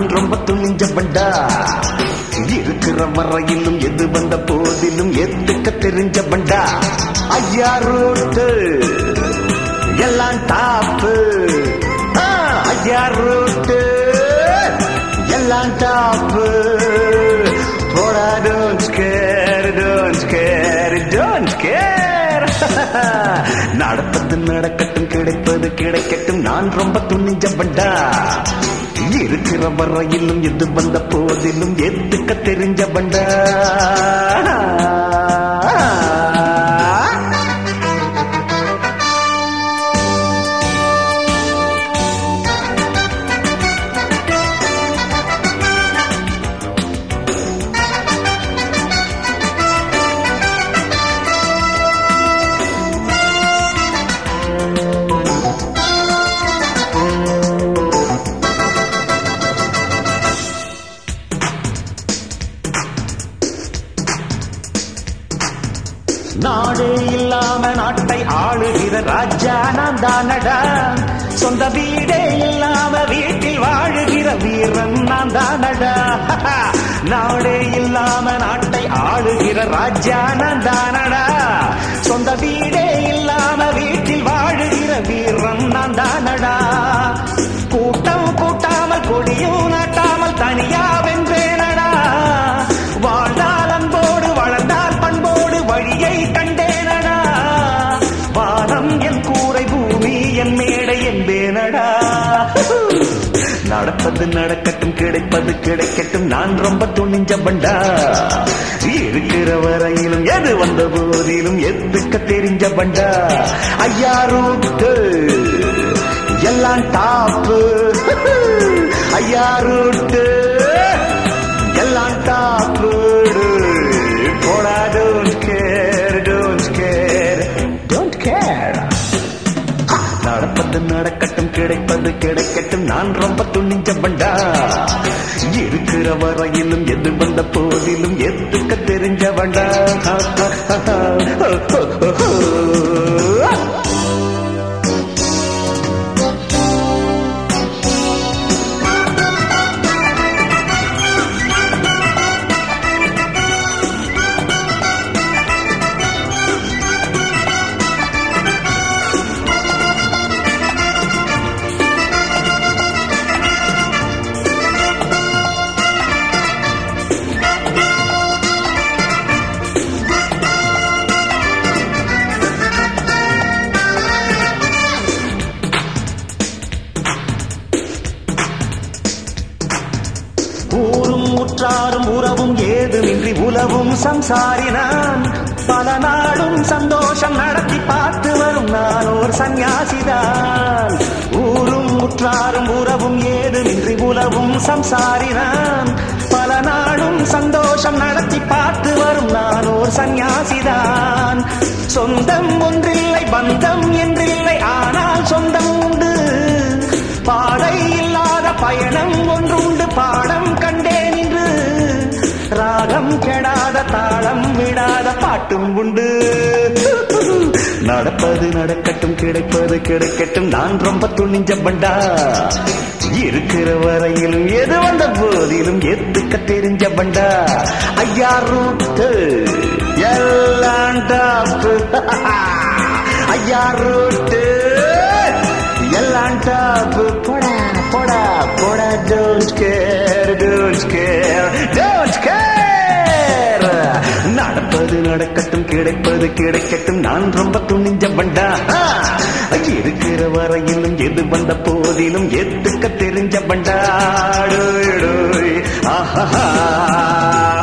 நான் ரொம்ப துணிஞ்ச பண்டா இருக்கிற வரையிலும் எது வந்த போதிலும் எதுக்க தெரிஞ்ச பண்டா ஐயா ரூட்டு எல்லாம் டாப்பு ஆ, ஐயா ரூட்டு எல்லாம் டாப்பு போடா don't scare don't scare don't scare நடப்பது நடக்கட்டும் கிடைப்பது கிடைக்கட்டும் நான் ரொம்ப துணிஞ்ச பண்டா இருக்கிற வரையிலும் எது வந்த போதிலும் எதுக்க தெரிஞ்ச பண்டா நாடே இல்லாம நாட்டை ஆளுகிற ராஜா நான் தானடா சொந்த வீடே இல்லாம வீட்டில் வாழுகிற வீரன் நான் தானடா நாடே இல்லாம நாட்டை ஆளுகிற ராஜா நான் தானடா சொந்த வீடே இல்லாம வீட்டில் வாழுகிற வீரன் நான் தானடா கூட்டம் கூட்டாமல் கொடியும் நாட்டாமல் தனியா வென்றேனடா வாழ்ந்தால் அன்போடு வளர்ந்தால் பண்போடு வழியை கண்டேனடா வானம் என் கூரை பூமி என் மேடை என்பேனடா நடப்பது நடக்கட்டும் கிடைப்பது கிடைக்கட்டும் நான் ரொம்ப துணிஞ்ச பண்டா இருக்கிற வரையிலும் எது வந்த போதிலும் எதுக்க தெரிஞ்ச பண்டா ஐயா ரூட்டு எல்லாம் டாப்பு ஐயா ரூட்டு எல்லாம் டாப்பு போடா don't care don't care don't care நடப்பது நடக்கட்டும் கிடைப்பது கிடைக்கட்டும் நான் ரொம்ப துணிஞ்ச பண்டா இருக்கிற வரையிலும் எது வந்த போதிலும் எதுக்க தெரிஞ்ச பண்டா ஊரும் உற்றாரும் உறவும் ஏதுமின்றி உலவும் சம்சாரினான் பல நாடும் சந்தோஷம் நடத்தி பார்த்து வரும் நான் ஒரு சந்நியாசிதான் ஊரும் உற்றாரும் உறவும் ஏதுமின்றி உலவும் சம்சாரினான் பல நாடும் சந்தோஷம் நடத்தி பார்த்து வரும் நான் ஒரு சந்நியாசிதான் சொந்தம் ஒன்றில்லை பந்தம் என்றில்லை ஆனால் சொந்தம் உண்டு பாதை இல்லாத பயணம் ஒன்றுண்டு பாடம் கண்டேன் இன்று ராகம் கெடாத தாளம் விடாத பாட்டும் உண்டு நடப்பது நடக்கட்டும் கிடைப்பது கிடைக்கட்டும் நான் ரொம்ப துணிஞ்ச பண்டா இருக்கிற வரையிலும் எது வந்த போதிலும் எதுக்க தெரிஞ்ச பண்டா ஐயா ரூட்டு எல்லாம் டாப்பு ஐயா ரூட்டு எல்லாம் டாப்பு போடா போடா போடா don't care don't care don't care நடப்பது நடக்கட்டும் கிடைப்பது கிடைக்கட்டும் நான் ரொம்ப துணிஞ்ச பண்டா இருக்கிற வரையிலும் எது வந்த போதிலும் எதுக்க தெரிஞ்ச பண்டா டோய், டோய். ஆஹா